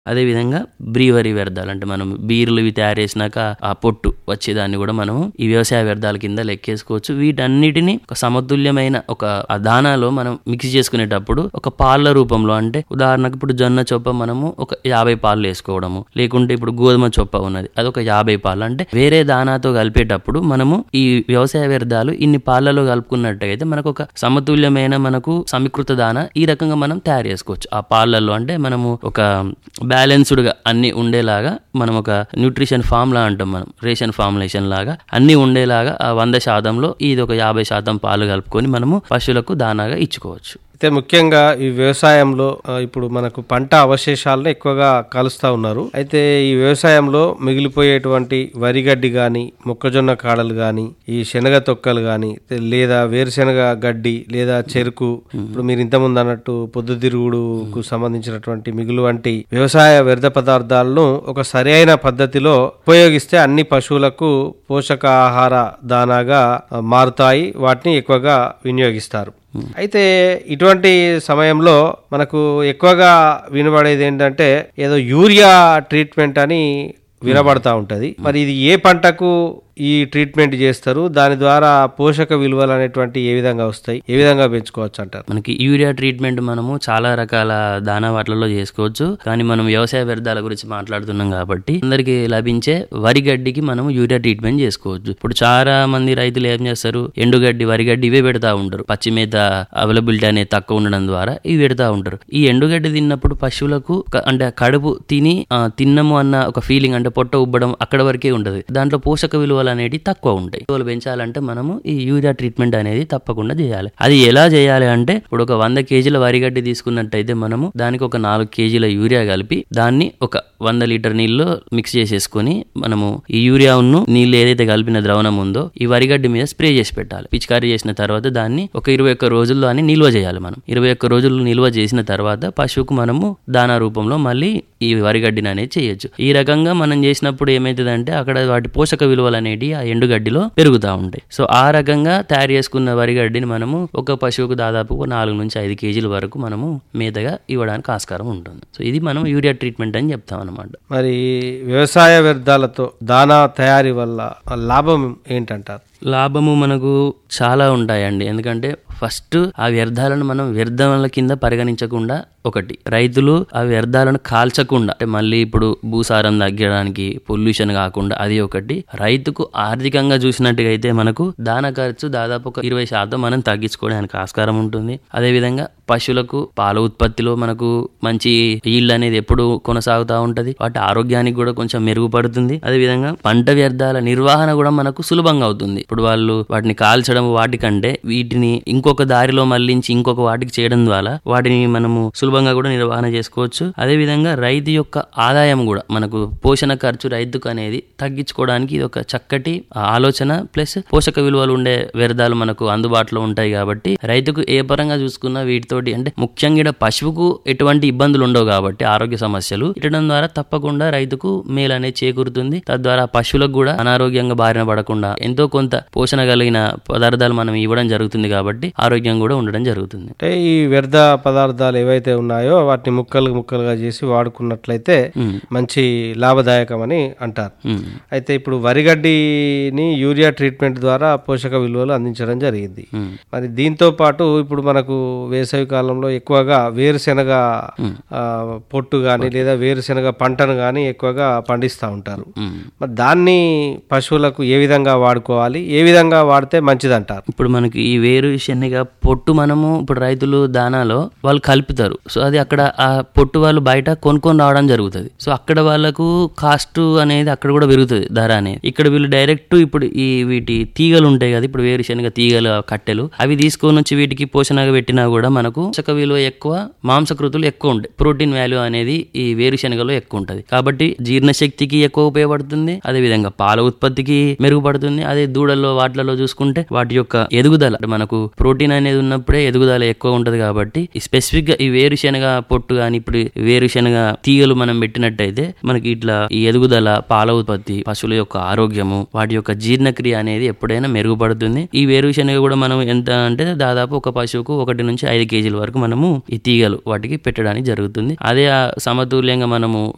అదేవిధంగా బ్రీవరీ వ్యర్థాలు అంటే మనం బీర్లు ఇవి తయారు చేసినాక ఆ పొట్టు వచ్చేదాన్ని కూడా మనం ఈ వ్యవసాయ వ్యర్థాల కింద లెక్కేసుకోవచ్చు వీటన్నిటిని ఒక సమతుల్యమైన ఒక ఆ దానాలో మనం మిక్స్ చేసుకునేటప్పుడు ఒక పాల రూపంలో అంటే ఉదాహరణకు ఇప్పుడు జొన్న చొప్ప మనము ఒక యాభై పాలు వేసుకోవడము లేకుంటే ఇప్పుడు గోధుమ చొప్ప ఉన్నది అది ఒక యాభై పాలు అంటే వేరే దానాతో కలిపేటప్పుడు మనము ఈ వ్యవసాయ వ్యర్థాలు ఇన్ని పాలలో కలుపుకున్నట్టయితే మనకు ఒక సమతుల్యమైన మనకు సమీకృత దాన ఈ రకంగా మనం తయారు చేసుకోవచ్చు ఆ పాలల్లో అంటే మనము ఒక బ్యాలెన్స్డ్ గా అన్ని ఉండేలాగా మనం ఒక న్యూట్రిషన్ ఫామ్ లా అంటాం మనం రేషన్ ఫార్ములేషన్ లాగా అన్ని ఉండేలాగా ఆ వంద శాతంలో ఇది ఒక యాభై శాతం పాలు కలుపుకొని మనము పశువులకు దానాగా ఇచ్చుకోవచ్చు అయితే ముఖ్యంగా ఈ వ్యవసాయంలో ఆ, ఇప్పుడు మనకు పంట అవశేషాలను ఎక్కువగా కలుస్తా ఉన్నారు అయితే ఈ వ్యవసాయంలో మిగిలిపోయేటువంటి వరిగడ్డి గాని మొక్కజొన్న కాడలు గాని ఈ శనగ తొక్కలు గాని లేదా వేరుశెనగ గడ్డి లేదా చెరుకు ఇప్పుడు మీరు ఇంతకుముందు అన్నట్టు పొద్దుతిరుగుడుకు సంబంధించినటువంటి మిగులు వంటి వ్యవసాయ వ్యర్థ పదార్థాలను ఒక సరైన పద్ధతిలో ఉపయోగిస్తే అన్ని పశువులకు పోషకాహార దానాగా ఆ, మారుతాయి వాటిని ఎక్కువగా వినియోగిస్తారు అయితే ఇటువంటి సమయంలో మనకు ఎక్కువగా వినబడేది ఏంటంటే ఏదో యూరియా ట్రీట్మెంట్ అని వినబడతా ఉంటది మరి ఇది ఏ పంటకు ఈ ట్రీట్మెంట్ చేస్తారు దాని ద్వారా పోషక విలువలు అనేటువంటి ఏ విధంగా వస్తాయి ఏ విధంగా పెంచుకోవచ్చు అంటారు మనకి యూరియా ట్రీట్మెంట్ మనము చాలా రకాల దానా వాటిలలో చేసుకోవచ్చు కానీ మనం వ్యవసాయ వ్యర్థాల గురించి మాట్లాడుతున్నాం కాబట్టి అందరికి లభించే వరి గడ్డికి మనం యూరియా ట్రీట్మెంట్ చేసుకోవచ్చు ఇప్పుడు చాలా మంది రైతులు ఏం చేస్తారు ఎండుగడ్డి వరిగడ్డి ఇవే పెడతా ఉంటారు పచ్చి మేత అవైలబిలిటీ అనేది తక్కువ ఉండడం ద్వారా ఇవి పెడతా ఉంటారు ఈ ఎండుగడ్డి తిన్నప్పుడు పశువులకు ఒక- అంటే కడుపు తిని ఆ, తిన్నము అన్న ఒక ఫీలింగ్ అంటే పొట్ట ఉబ్బడం అక్కడ వరకే ఉంటది దాంట్లో పోషక విలువలు అనేవి తక్కువ ఉంటాయి విలువలు పెంచాలంటే మనము ఈ యూరియా ట్రీట్మెంట్ అనేది తప్పకుండా చేయాలి అది ఎలా చేయాలి అంటే ఇప్పుడు ఒక వంద కేజీల వరిగడ్డి తీసుకున్నట్టయితే మనము దానికి ఒక నాలుగు కేజీల యూరియా కలిపి దాన్ని ఒక వంద లీటర్ నీళ్ళు మిక్స్ చేసేసుకొని మనము ఈ యూరియాను నీళ్ళు ఏదైతే కలిపిన ద్రవణం ఉందో ఈ వరిగడ్డి మీద స్ప్రే చేసి పెట్టాలి పిచికారీ చేసిన తర్వాత దాన్ని ఒక ఇరవై ఒక్క రోజుల్లో అని నిల్వ చేయాలి మనం ఇరవై ఒక్క రోజులు నిల్వ చేసిన తర్వాత పశువుకు మనము దానా రూపంలో మళ్ళీ ఈ వరిగడ్డిని అనేది చేయొచ్చు ఈ రకంగా మనం చేసినప్పుడు ఏమైతుందంటే అక్కడ వాటి పోషక విలువలు అనేవి ఆ ఎండుగడ్డిలో పెరుగుతూ ఉంటాయి సో ఆ రకంగా తయారు చేసుకున్న వరిగడ్డిని మనము ఒక పశువుకు దాదాపు ఒక నాలుగు నుంచి ఐదు కేజీల వరకు మనము మేతగా ఇవ్వడానికి ఆస్కారం ఉంటుంది సో ఇది మనం యూరియా ట్రీట్మెంట్ అని చెప్తాం అనమాట మరి వ్యవసాయ వ్యర్థాలతో దానా తయారీ వల్ల లాభం ఏంటంటారు లాభము మనకు చాలా ఉంటాయండి ఎందుకంటే ఫస్ట్ ఆ వ్యర్థాలను మనం వ్యర్థాల కింద పరిగణించకుండా ఒకటి రైతులు ఆ వ్యర్థాలను కాల్చకుండా అంటే మళ్ళీ ఇప్పుడు భూసారం తగ్గడానికి పొల్యూషన్ కాకుండా అది ఒకటి రైతుకు ఆర్థికంగా చూసినట్టుగా అయితే మనకు దాన ఖర్చు దాదాపు ఒక ఇరవై శాతం మనం తగ్గించుకోవడానికి ఆస్కారం ఉంటుంది అదేవిధంగా పశువులకు పాల ఉత్పత్తిలో మనకు మంచి ఈల్డ్ అనేది ఎప్పుడు కొనసాగుతూ ఉంటది వాటి ఆరోగ్యానికి కూడా కొంచెం మెరుగుపడుతుంది అదేవిధంగా పంట వ్యర్థాల నిర్వహణ కూడా మనకు సులభంగా అవుతుంది ఇప్పుడు వాళ్ళు వాటిని కాల్చడం వాటికంటే వీటిని ఇంకొక దారిలో మళ్లించి ఇంకొక వాటికి చేయడం ద్వారా వాటిని మనము సులభంగా కూడా నిర్వహణ చేసుకోవచ్చు అదేవిధంగా రైతు యొక్క ఆదాయం కూడా మనకు పోషణ ఖర్చు రైతుకు అనేది తగ్గించుకోవడానికి ఇది ఒక చక్కటి ఆలోచన ప్లస్ పోషక విలువలు ఉండే వ్యర్థాలు మనకు అందుబాటులో ఉంటాయి కాబట్టి రైతుకు ఏ పరంగా చూసుకున్నా వీటితోటి అంటే ముఖ్యంగా ఈడ పశువుకు ఎటువంటి ఇబ్బందులు ఉండవు కాబట్టి ఆరోగ్య సమస్యలు ఇటడం ద్వారా తప్పకుండా రైతుకు మేలు అనేది చేకూరుతుంది తద్వారా పశువులకు కూడా అనారోగ్యంగా బారిన పడకుండా ఎంతో కొంత పోషణ కలిగిన పదార్థాలు మనం ఇవ్వడం జరుగుతుంది కాబట్టి ఆరోగ్యం కూడా ఉండడం జరుగుతుంది అంటే ఈ వ్యర్థ పదార్థాలు ఏవైతే ఉన్నాయో వాటిని ముక్కలు ముక్కలుగా చేసి వాడుకున్నట్లయితే ఉమ్. మంచి లాభదాయకమని అంటారు ఉమ్. అయితే ఇప్పుడు వరిగడ్డిని యూరియా ట్రీట్మెంట్ ద్వారా పోషక విలువలు అందించడం జరిగింది ఉమ్. మరి దీంతో పాటు ఇప్పుడు మనకు వేసవి కాలంలో ఎక్కువగా వేరుశెనగ ఆ, పొట్టు గాని లేదా వేరుశెనగ పంటను గాని ఎక్కువగా పండిస్తూ ఉంటారు ఉమ్. మరి దాన్ని పశువులకు ఏ విధంగా వాడుకోవాలి ఏ విధంగా వాడితే మంచిదంటారు ఇప్పుడు మనకి ఈ వేరు శనగ పొట్టు మనము ఇప్పుడు రైతులు దానాలో వాళ్ళు కలుపుతారు సో అది అక్కడ ఆ పొట్టు వాళ్ళు బయట కొనుక్కొని రావడం జరుగుతుంది సో అక్కడ వాళ్ళకు కాస్ట్ అనేది అక్కడ కూడా పెరుగుతుంది ధర అనేది ఇక్కడ వీళ్ళు డైరెక్ట్ ఇప్పుడు ఈ వీటి తీగలు ఉంటాయి కదా ఇప్పుడు వేరుశనగ తీగలు కట్టెలు అవి తీసుకొని వచ్చి వీటికి పోషణగా పెట్టినా కూడా మనకు పోషక విలువ ఎక్కువ మాంసకృతులు ఎక్కువ ఉంటాయి ప్రోటీన్ వాల్యూ అనేది ఈ వేరుశనగలో ఎక్కువ ఉంటది కాబట్టి జీర్ణశక్తికి ఎక్కువ ఉపయోగపడుతుంది అదే విధంగా పాల ఉత్పత్తికి మెరుగుపడుతుంది అదే దూడల్లో వాటిలలో చూసుకుంటే వాటి యొక్క ఎదుగుదల అంటే మనకు ప్రోటీన్ అనేది ఉన్నప్పుడే ఎదుగుదల ఎక్కువ ఉంటది కాబట్టి ఈ స్పెసిఫిక్ గా ఈ వేరుశనగ పొట్టు కానీ ఇప్పుడు ఈ వేరుశనగ తీగలు మనం పెట్టినట్టయితే మనకి ఇట్లా ఈ ఎదుగుదల పాల ఉత్పత్తి పశువుల యొక్క ఆరోగ్యము వాటి యొక్క జీర్ణక్రియ అనేది ఎప్పుడైనా మెరుగుపడుతుంది ఈ వేరుశనగ కూడా మనం ఎంత అంటే దాదాపు ఒక పశువుకు ఒకటి నుంచి ఐదు కేజీల వరకు మనము ఈ తీగలు వాటికి పెట్టడానికి జరుగుతుంది అదే ఆ సమతుల్యంగా మనము